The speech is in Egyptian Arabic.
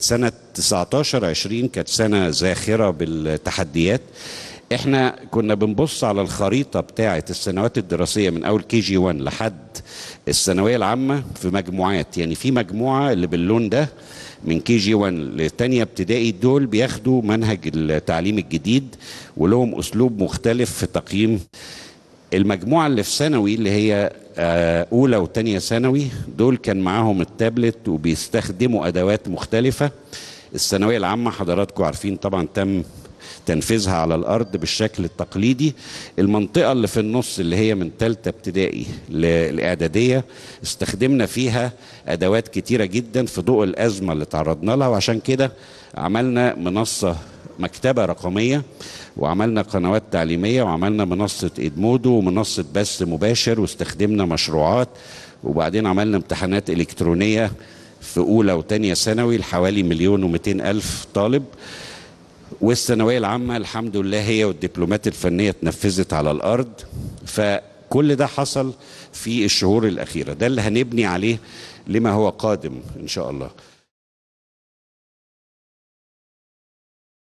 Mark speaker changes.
Speaker 1: سنة 19 20 كانت سنة زاخرة بالتحديات احنا كنا بنبص على الخريطة بتاعة السنوات الدراسية من اول كي جي 1 لحد الثانوية العامة في مجموعات يعني في مجموعة اللي باللون ده من كي جي 1 لتانية ابتدائي دول بياخدوا منهج التعليم الجديد ولهم اسلوب مختلف في تقييم المجموعة اللي في ثانوي اللي هي آه، أولى وتانية ثانوي دول كان معاهم التابلت وبيستخدموا أدوات مختلفة الثانوية العامة حضراتكم عارفين طبعا تم تنفيذها على الأرض بالشكل التقليدي المنطقة اللي في النص اللي هي من تالتة ابتدائي للإعدادية استخدمنا فيها أدوات كتيرة جدا في ضوء الأزمة اللي تعرضنا لها وعشان كده عملنا منصة مكتبة رقمية وعملنا قنوات تعليمية وعملنا منصة إدمودو ومنصة بث مباشر واستخدمنا مشروعات وبعدين عملنا امتحانات إلكترونية في أولى وتانية ثانوي لحوالي مليون ومئتين ألف طالب والثانوية العامة الحمد لله هي والدبلومات الفنية اتنفذت على الأرض فكل ده حصل في الشهور الأخيرة ده اللي هنبني عليه لما هو قادم إن شاء الله